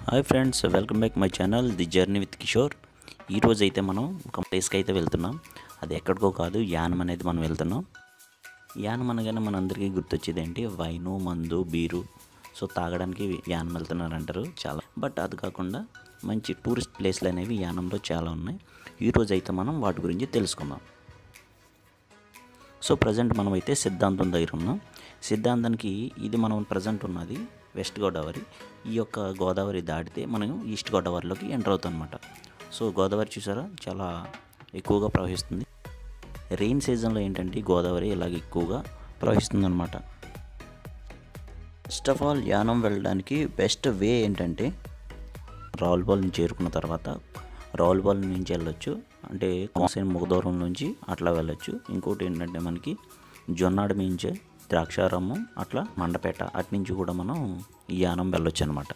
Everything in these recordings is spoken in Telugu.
hi friends welcome back my channel the journey with Kishore ఈరోజు అయితే మనం ఒక ప్లేస్కి అయితే వెళ్తున్నాం అది ఎక్కడికో కాదు యానం అనేది మనం వెళ్తున్నాం యానం అనగానే మనందరికీ గుర్తొచ్చేది ఏంటి వైను మందు బీరు సో తాగడానికి యానం వెళ్తున్నారు అంటారు చాలా బట్ అది కాకుండా మంచి టూరిస్ట్ ప్లేస్లు అనేవి యానంలో చాలా ఉన్నాయి ఈరోజు అయితే మనం వాటి గురించి తెలుసుకుందాం సో ప్రజెంట్ మనం అయితే సిద్ధాంతం దగ్గర ఉన్నాం సిద్ధాంతానికి ఇది మనం ప్రజెంట్ ఉన్నది వెస్ట్ గోదావరి ఈ యొక్క గోదావరి దాటితే మనం ఈస్ట్ గోదావరిలోకి ఎంటర్ అవుతాం అనమాట సో గోదావరి చూసారా చాలా ఎక్కువగా ప్రవహిస్తుంది రెయిన్ సీజన్లో ఏంటంటే ఈ గోదావరి ఇలాగ ఎక్కువగా ప్రవహిస్తుంది అనమాట ఫస్ట్ ఆఫ్ ఆల్ యానం వెళ్ళడానికి బెస్ట్ వే ఏంటంటే రావులపాలెం నుంచి చేరుకున్న తర్వాత రావులపాలెం నుంచి వెళ్ళొచ్చు అంటే కోనసీమ ముఖదూరం నుంచి అట్లా వెళ్ళొచ్చు ఇంకోటి ఏంటంటే మనకి జొన్నాడ నుంచి ద్రాక్షారామం అట్లా మండపేట అటు నుంచి కూడా మనం ఈ యానం వెళ్ళొచ్చు అనమాట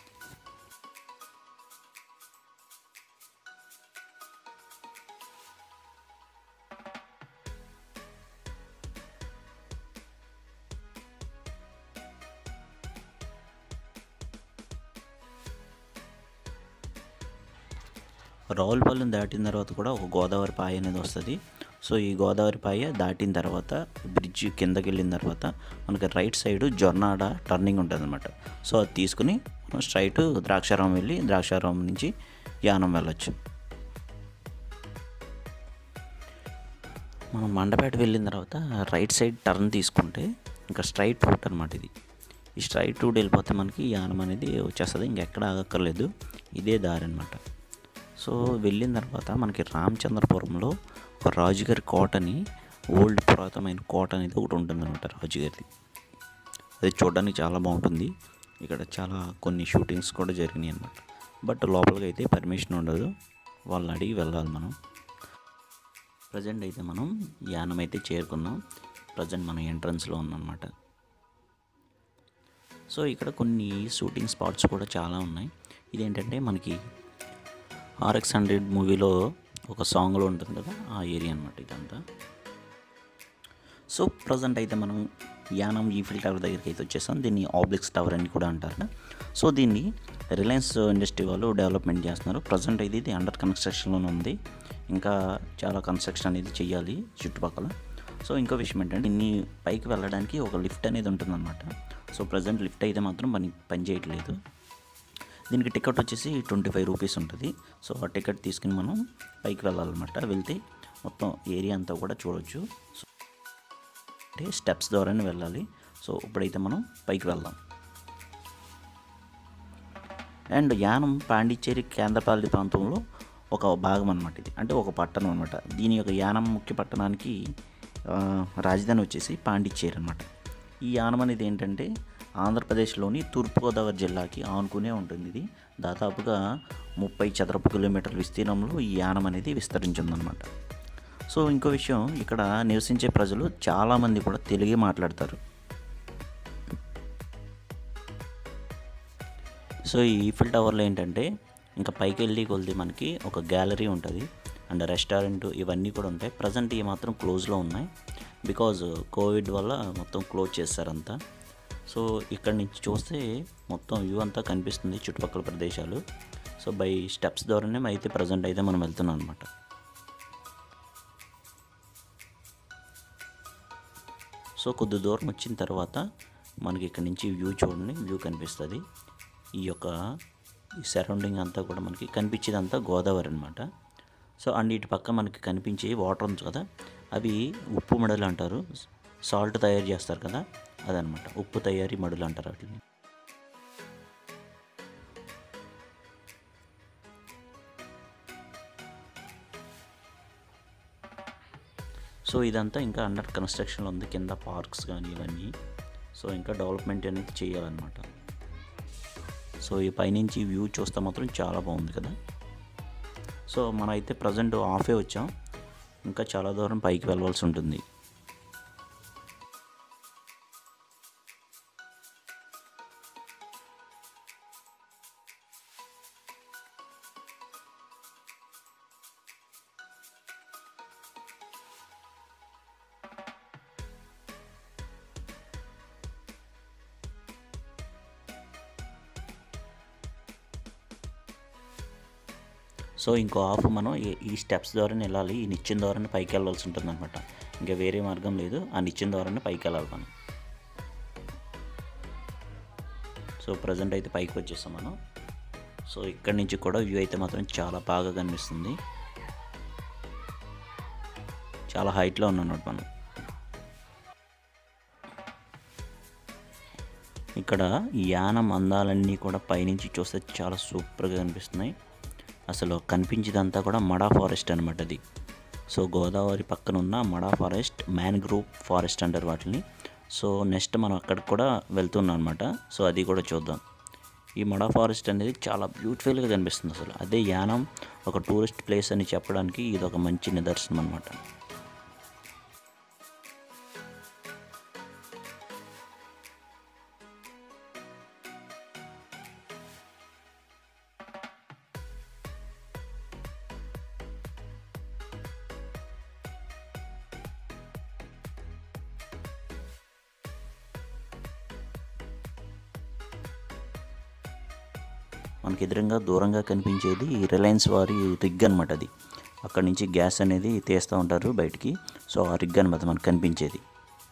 రావులపాలెం దాటిన తర్వాత కూడా ఒక గోదావరి పాయ అనేది వస్తుంది సో ఈ గోదావరి పాయ దాటిన తర్వాత బ్రిడ్జ్ కిందకి వెళ్ళిన తర్వాత మనకి రైట్ సైడ్ జొన్నాడ టర్నింగ్ ఉంటుంది అనమాట సో అది తీసుకుని మనం స్ట్రైట్ ద్రాక్షారామం వెళ్ళి ద్రాక్షారామం నుంచి యానం వెళ్ళొచ్చు మనం మండపేట వెళ్ళిన తర్వాత రైట్ సైడ్ టర్న్ తీసుకుంటే ఇంకా స్ట్రైట్ రూట్ అనమాట ఇది ఈ స్ట్రైట్ రూట్ వెళ్ళిపోతే మనకి యానం అనేది వచ్చేస్తుంది ఇంకెక్కడ ఆగక్కర్లేదు ఇదే దారి అనమాట సో వెళ్ళిన తర్వాత మనకి రామచంద్రపురంలో ఒక రాజుగారి కోటని ఓల్డ్ పురాతనమైన కోట అనేది ఒకటి ఉంటుంది అనమాట రాజుగారిది అది చూడడానికి చాలా బాగుంటుంది ఇక్కడ చాలా కొన్ని షూటింగ్స్ కూడా జరిగినాయి అనమాట బట్ లోపలికి అయితే పర్మిషన్ ఉండదు వాళ్ళని అడిగి వెళ్ళాలి మనం ప్రజెంట్ అయితే మనం యానం అయితే చేరుకున్నాం ప్రజెంట్ మనం ఎంట్రన్స్లో ఉందన్నమాట సో ఇక్కడ కొన్ని షూటింగ్ స్పాట్స్ కూడా చాలా ఉన్నాయి ఇదేంటంటే మనకి ఆర్ఎక్స్ హండ్రెడ్ మూవీలో ఒక సాంగ్లో ఉంటుంది కదా ఆ ఏరియా అనమాట ఇదంతా సో ప్రజెంట్ అయితే మనం యానం ఈఫిల్ టవర్ దగ్గరికి అయితే వచ్చేసాం దీన్ని ఆబ్లిక్స్ టవర్ అని కూడా అంటారు సో దీన్ని రిలయన్స్ ఇండస్ట్రీ వాళ్ళు డెవలప్మెంట్ చేస్తున్నారు ప్రజెంట్ అయితే ఇది అండర్ కన్స్ట్రక్షన్లోనే ఉంది ఇంకా చాలా కన్స్ట్రక్షన్ అనేది చేయాలి చుట్టుపక్కల సో ఇంకో విషయం ఏంటంటే ఇన్ని పైకి వెళ్ళడానికి ఒక లిఫ్ట్ అనేది ఉంటుందన్నమాట సో ప్రజెంట్ లిఫ్ట్ అయితే మాత్రం పని పని చేయట్లేదు దీనికి టికెట్ వచ్చేసి ట్వంటీ ఫైవ్ రూపీస్ ఉంటుంది సో ఆ టికెట్ తీసుకుని మనం పైకి వెళ్ళాలన్నమాట వెళ్తే మొత్తం ఏరియా అంతా కూడా చూడొచ్చు సో అంటే స్టెప్స్ ద్వారానే వెళ్ళాలి సో ఇప్పుడైతే మనం పైకి వెళ్దాం అండ్ యానం పాండిచ్చేరి కేంద్రపాలిత ప్రాంతంలో ఒక భాగం అనమాట ఇది అంటే ఒక పట్టణం అనమాట దీని యొక్క యానం ముఖ్య పట్టణానికి ఆ, రాజధాని వచ్చేసి పాండిచ్చేరి అనమాట ఈ యానం అనేది ఏంటంటే ఆంధ్రప్రదేశ్లోని తూర్పుగోదావరి జిల్లాకి ఆనుకునే ఉంటుంది ఇది దాదాపుగా ముప్పై చదరపు కిలోమీటర్ల విస్తీర్ణంలో ఈ యానం అనేది విస్తరించిందనమాట సో ఇంకో విషయం ఇక్కడ నివసించే ప్రజలు చాలామంది కూడా తెలుగే మాట్లాడతారు సో ఈ ఈఫిల్ టవర్లో ఏంటంటే ఇంకా పైకి వెళ్ళి కొలిది మనకి ఒక గ్యాలరీ ఉంటుంది అండ్ రెస్టారెంట్ ఇవన్నీ కూడా ఉంటాయి ప్రజెంట్ ఇవి మాత్రం క్లోజ్లో ఉన్నాయి బికాజ్ కోవిడ్ వల్ల మొత్తం క్లోజ్ చేస్తారంతా సో ఇక్కడ నుంచి చూస్తే మొత్తం వ్యూ అంతా కనిపిస్తుంది చుట్టుపక్కల ప్రదేశాలు సో బై స్టెప్స్ ద్వారానే అయితే ప్రజెంట్ అయితే మనం వెళ్తున్నాం అనమాట సో కొద్ది దూరం వచ్చిన తర్వాత మనకి ఇక్కడ నుంచి వ్యూ చూడండి వ్యూ కనిపిస్తుంది ఈ యొక్క ఈ సరౌండింగ్ అంతా కూడా మనకి కనిపించేదంతా గోదావరి అనమాట సో అండ్ ఇటు పక్క మనకి కనిపించే వాటర్ ఉంది కదా అవి ఉప్పు మడులు అంటారు సాల్ట్ తయారు చేస్తారు కదా అదనమాట ఉప్పు తయారీ మడులు అంటారు వాటిని సో ఇదంతా ఇంకా అండర్ కన్స్ట్రక్షన్లో ఉంది కింద పార్క్స్ కానీ ఇవన్నీ సో ఇంకా డెవలప్మెంట్ అనేది చేయాలన్నమాట సో ఈ పైనుంచి వ్యూ చూస్తే మాత్రం చాలా బాగుంది కదా సో మనం అయితే ప్రజెంట్ ఆఫే వచ్చాం ఇంకా చాలా దూరం పైకి వెళ్ళవలసి ఉంటుంది సో ఇంకో హాఫ్ మనం ఈ- ఈ స్టెప్స్ ద్వారానే వెళ్ళాలి ఈ నిచ్చెన ద్వారానే పైకి వెళ్ళాల్సి ఉంటుంది అనమాట ఇంకా వేరే మార్గం లేదు ఆ నిచ్చెన ద్వారానే పైకి వెళ్ళాలి మనం సో ప్రజెంట్ అయితే పైకి వచ్చేసాం మనం సో ఇక్కడి నుంచి కూడా వ్యూ అయితే మాత్రం చాలా బాగా కనిపిస్తుంది చాలా హైట్లో ఉన్నాం మనం ఇక్కడ యానం అందాలన్నీ కూడా పైనుంచి చూస్తే చాలా సూపర్గా కనిపిస్తున్నాయి అసలు కనిపించేదంతా కూడా మడా ఫారెస్ట్ అనమాట అది సో గోదావరి పక్కన ఉన్న మడా ఫారెస్ట్ మ్యాన్గ్రూవ్ ఫారెస్ట్ అంటారు వాటిని సో నెక్స్ట్ మనం అక్కడికి కూడా వెళ్తున్నాం అనమాట సో అది కూడా చూద్దాం ఈ మడా ఫారెస్ట్ అనేది చాలా బ్యూటిఫుల్గా కనిపిస్తుంది అసలు అదే యానం ఒక టూరిస్ట్ ప్లేస్ అని చెప్పడానికి ఇది ఒక మంచి నిదర్శనం అనమాట మనకి ఎదురుగా దూరంగా కనిపించేది రిలయన్స్ వారి రిగ్ అనమాట అది అక్కడ నుంచి గ్యాస్ అనేది తీస్తూ ఉంటారు బయటికి సో ఆ రిగ్ అనమాట మనకు కనిపించేది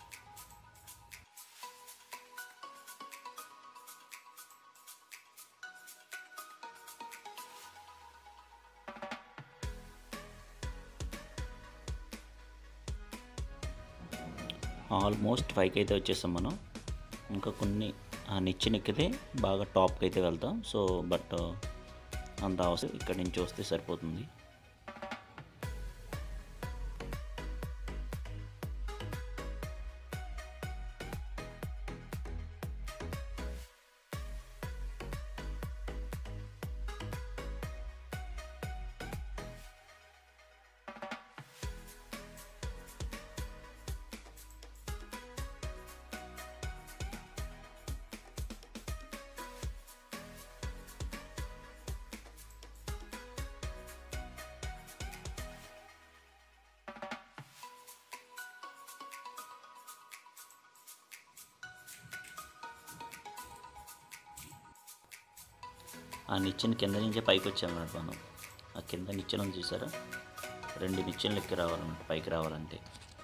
ఆల్మోస్ట్ పైకి అయితే వచ్చేసాం మనం ఇంకా కొన్ని ఆ నిచ్చెన ఎక్కితే బాగా టాప్కి అయితే వెళ్తాం సో బట్ అంత అవసరం ఇక్కడ నుంచి వస్తే సరిపోతుంది ఆ నిచ్చెన కింద నుంచే పైకి వచ్చామన్నమాట మనం ఆ కింద నిచ్చెన ఉంది చూసారా రెండు నిచ్చెనలు ఎక్కి రావాలన్నమాట పైకి రావాలంటే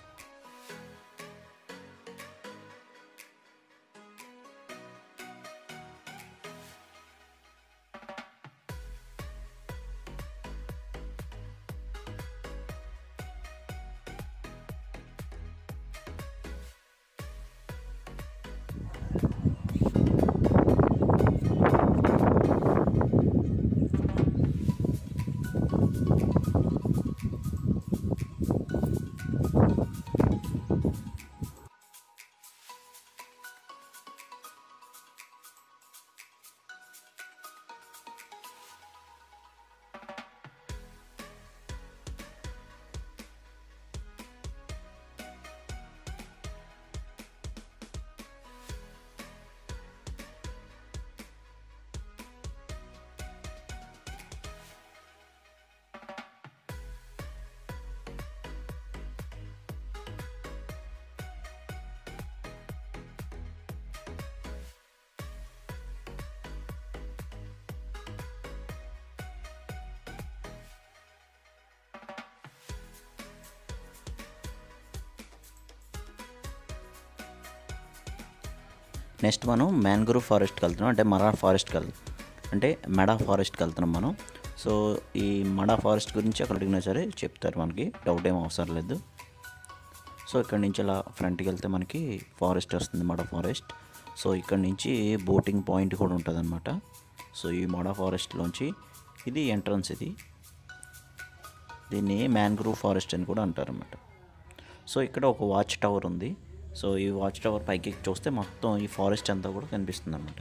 నెక్స్ట్ మనం మ్యాంగ్రూవ్ ఫారెస్ట్కి వెళ్తున్నాం అంటే మరా ఫారెస్ట్కి వెళ్తాం అంటే మెడా ఫారెస్ట్కి వెళ్తున్నాం మనం సో ఈ మడా ఫారెస్ట్ గురించి ఎక్కడ అడిగినా సరే చెప్తారు మనకి డౌట్ ఏం అవసరం లేదు సో ఇక్కడ నుంచి అలా ఫ్రంట్కి వెళ్తే మనకి ఫారెస్ట్ వస్తుంది మడా ఫారెస్ట్ సో ఇక్కడ నుంచి బోటింగ్ పాయింట్ కూడా ఉంటుంది అనమాట సో ఈ మడా ఫారెస్ట్లోంచి ఇది ఎంట్రన్స్ ఇది దీన్ని మ్యాంగ్రూవ్ ఫారెస్ట్ అని కూడా అంటారు అన్నమాట సో ఇక్కడ ఒక వాచ్ టవర్ ఉంది సో ఈ వాచ్ టవర్ పైకి ఎక్కి చూస్తే మొత్తం ఈ ఫారెస్ట్ అంతా కూడా కనిపిస్తుంది అనమాట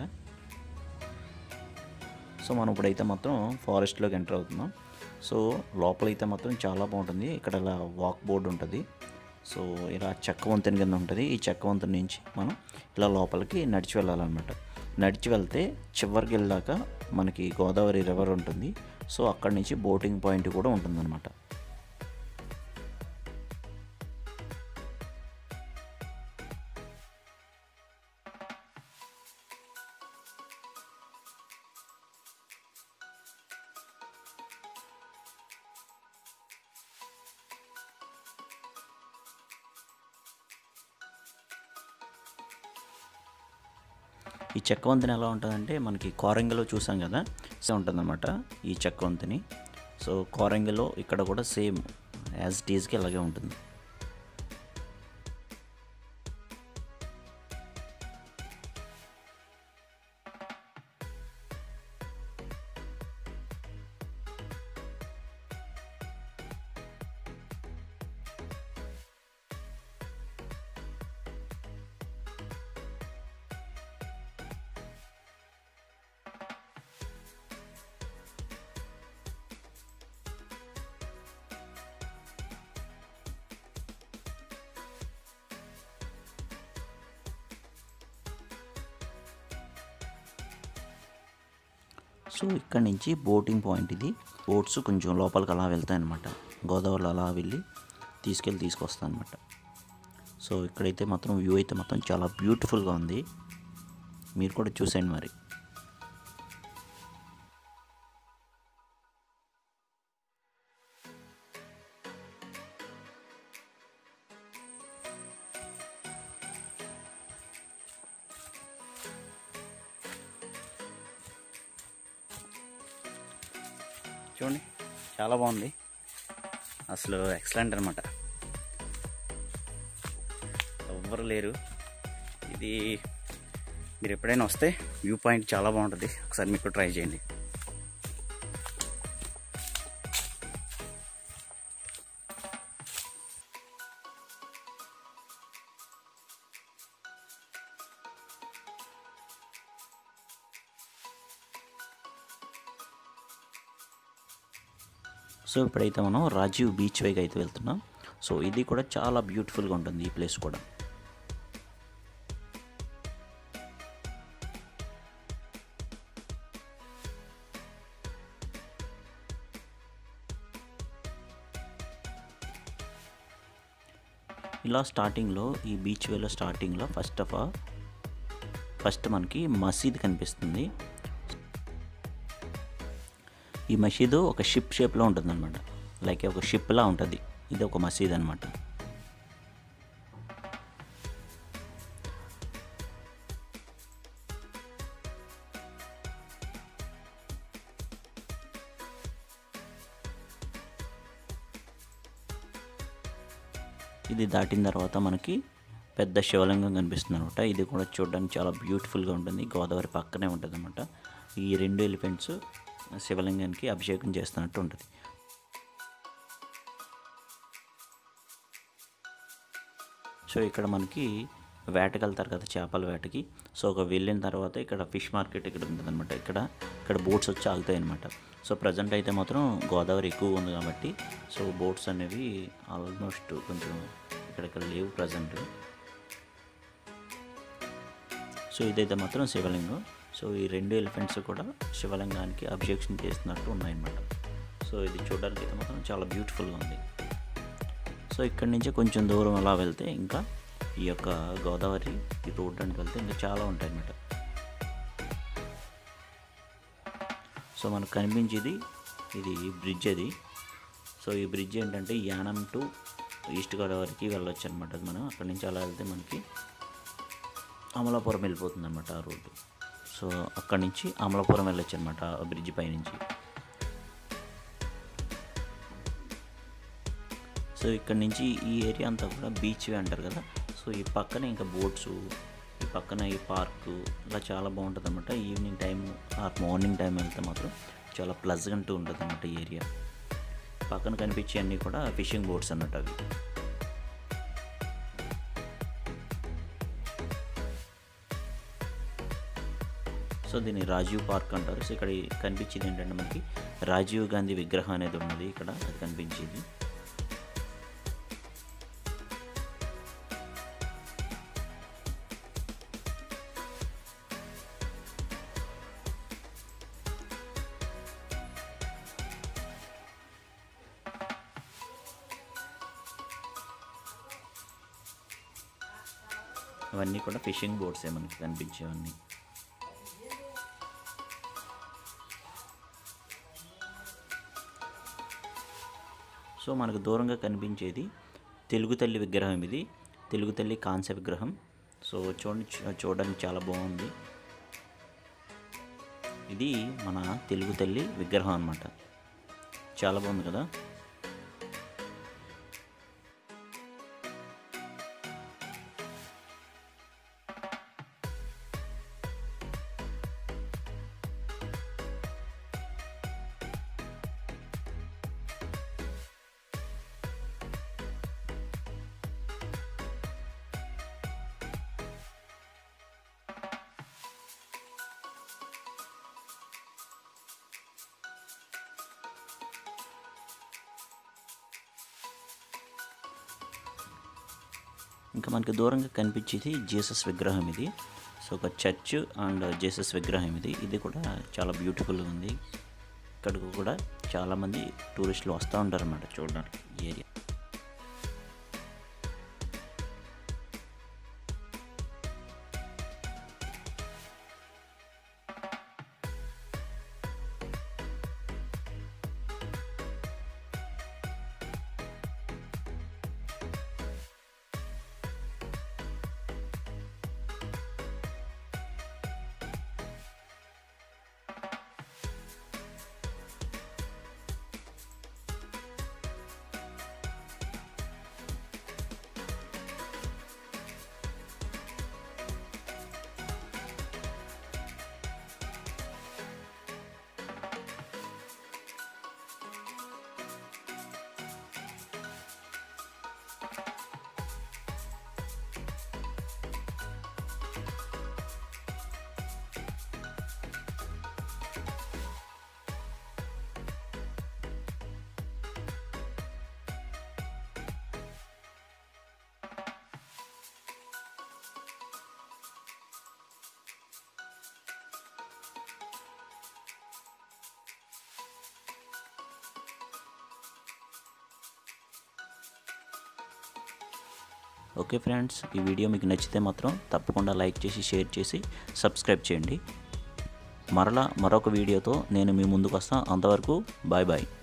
సో మనం ఇప్పుడైతే మాత్రం ఫారెస్ట్లోకి ఎంటర్ అవుతున్నాం సో లోపలైతే మాత్రం చాలా బాగుంటుంది ఇక్కడ ఇలా వాక్ బోర్డు ఉంటుంది సో ఇలా చెక్క వంతెన కింద ఉంటుంది ఈ చెక్క వంతెన నుంచి మనం ఇలా లోపలికి నడిచి వెళ్ళాలన్నమాట నడిచి వెళ్తే చివరికి వెళ్ళాక మనకి గోదావరి రివర్ ఉంటుంది సో అక్కడి నుంచి బోటింగ్ పాయింట్ కూడా ఉంటుందన్నమాట ఈ చెక్క వంతెన ఎలా ఉంటుందంటే మనకి కోరంగిలో చూసాం కదా సో ఉంటుందన్నమాట ఈ చెక్క వంతెని సో కోరంగిలో ఇక్కడ కూడా సేమ్ యాజ్ ఇట్ ఈజ్కి అలాగే ఉంటుంది సో ఇక్కడ నుంచి బోటింగ్ పాయింట్ ఇది బోట్స్ కొంచెం లోపలికి అలా వెళ్తాయి అనమాట గోదావరిలో అలా వెళ్ళి తీసుకెళ్ళి తీసుకొస్తాయి అనమాట సో ఇక్కడైతే మాత్రం వ్యూ అయితే మొత్తం చాలా బ్యూటిఫుల్గా ఉంది మీరు కూడా చూసేయండి మరి చూడండి చాలా బాగుంది అసలు ఎక్సలెంట్ అనమాట ఎవ్వరు లేరు ఇది మీరు ఎప్పుడైనా వస్తే వ్యూ పాయింట్ చాలా బాగుంటుంది ఒకసారి మీకు ట్రై చేయండి సో ఇప్పుడైతే మనం రాజీవ్ బీచ్ వైకి అయితే వెళ్తున్నాం సో ఇది కూడా చాలా బ్యూటిఫుల్గా ఉంటుంది ఈ ప్లేస్ కూడా ఇలా స్టార్టింగ్లో ఈ బీచ్ వేలో స్టార్టింగ్లో ఫస్ట్ ఆఫ్ ఆల్ ఫస్ట్ మనకి మసీద్ కనిపిస్తుంది ఈ మసీదు ఒక షిప్ షేప్లో ఉంటుంది అనమాట లైక్ ఒక షిప్లా ఉంటుంది ఇది ఒక మసీద్ అనమాట ఇది దాటిన తర్వాత మనకి పెద్ద శివలింగం కనిపిస్తుంది అనమాట ఇది కూడా చూడడానికి చాలా బ్యూటిఫుల్గా ఉంటుంది గోదావరి పక్కనే ఉంటుంది అనమాట ఈ రెండు ఎలిఫెంట్స్ శివలింగానికి అభిషేకం చేస్తున్నట్టు ఉంటుంది సో ఇక్కడ మనకి వేటకి వెళ్తారు కదా చేపల వేటకి సో ఒక వెళ్ళిన తర్వాత ఇక్కడ ఫిష్ మార్కెట్ ఇక్కడ ఉంటుంది అనమాట ఇక్కడ ఇక్కడ బోట్స్ వచ్చి ఆగుతాయి అనమాట సో ప్రజెంట్ అయితే మాత్రం గోదావరి ఎక్కువ ఉంది కాబట్టి సో బోట్స్ అనేవి ఆల్మోస్ట్ కొంచెం ఇక్కడిక్కడ లేవు ప్రజెంట్ సో ఇదైతే మాత్రం శివలింగం సో ఈ రెండు ఎలిఫెంట్స్ కూడా శివలింగానికి అభిషేకం చేస్తున్నట్టు ఉన్నాయన్నమాట సో ఇది చూడడానికి అయితే మాత్రం చాలా బ్యూటిఫుల్గా ఉంది సో ఇక్కడి నుంచి కొంచెం దూరం అలా వెళ్తే ఇంకా ఈ యొక్క గోదావరి ఈ రోడ్ అంటే వెళ్తే ఇంకా చాలా ఉంటాయి అన్నమాట సో మనకు కనిపించేది ఇది బ్రిడ్జ్ అది సో ఈ బ్రిడ్జ్ ఏంటంటే యానం టు ఈస్ట్ గోదావరికి వెళ్ళొచ్చు అనమాట అది మనం అక్కడి నుంచి అలా వెళ్తే మనకి అమలాపురం వెళ్ళిపోతుంది అనమాట ఆ రోడ్డు సో అక్కడి నుంచి అమలాపురం వెళ్ళొచ్చు అనమాట ఆ బ్రిడ్జ్ పైనుంచి సో ఇక్కడ నుంచి ఈ ఏరియా అంతా కూడా బీచ్ అంటారు కదా సో ఈ పక్కన ఇంకా బోట్స్ ఈ పక్కన ఈ పార్కు ఇలా చాలా బాగుంటుంది అనమాట evening time or morning time వెళ్తే మాత్రం చాలా ప్లజెంట్ ఉంటుంది అనమాట ఈ ఏరియా పక్కన కనిపించే అన్నీ కూడా ఫిషింగ్ బోట్స్ అన్నట్టు అవి సో దీన్ని రాజీవ్ పార్క్ అంటారు సో ఇక్కడ ఈ కనిపించేది ఏంటంటే మనకి రాజీవ్ గాంధీ విగ్రహం అనేది ఉన్నది ఇక్కడ అది కనిపించేది అవన్నీ కూడా ఫిషింగ్ బోట్సే మనకి కనిపించేవన్నీ సో మనకు దూరంగా కనిపించేది తెలుగు తల్లి విగ్రహం ఇది తెలుగు తల్లి కాంస్య విగ్రహం సో చూడండి చూ- చూడడానికి చాలా బాగుంది ఇది మన తెలుగు తల్లి విగ్రహం అన్నమాట చాలా బాగుంది కదా ఇంకా మనకి దూరంగా కనిపించేది జీసస్ విగ్రహం ఇది సో ఒక చర్చ్ అండ్ జీసస్ విగ్రహం ఇది ఇది కూడా చాలా బ్యూటిఫుల్గా ఉంది ఇక్కడికి కూడా చాలామంది టూరిస్టులు వస్తూ ఉంటారు అన్నమాట చూడడానికి ఈ ఏరియా ఓకే ఫ్రెండ్స్ ఈ వీడియో మీకు నచ్చితే మాత్రం తప్పకుండా లైక్ చేసి షేర్ చేసి సబ్స్క్రైబ్ చేయండి మరలా మరొక వీడియోతో నేను మీ ముందుకు వస్తాను అంతవరకు బాయ్ బాయ్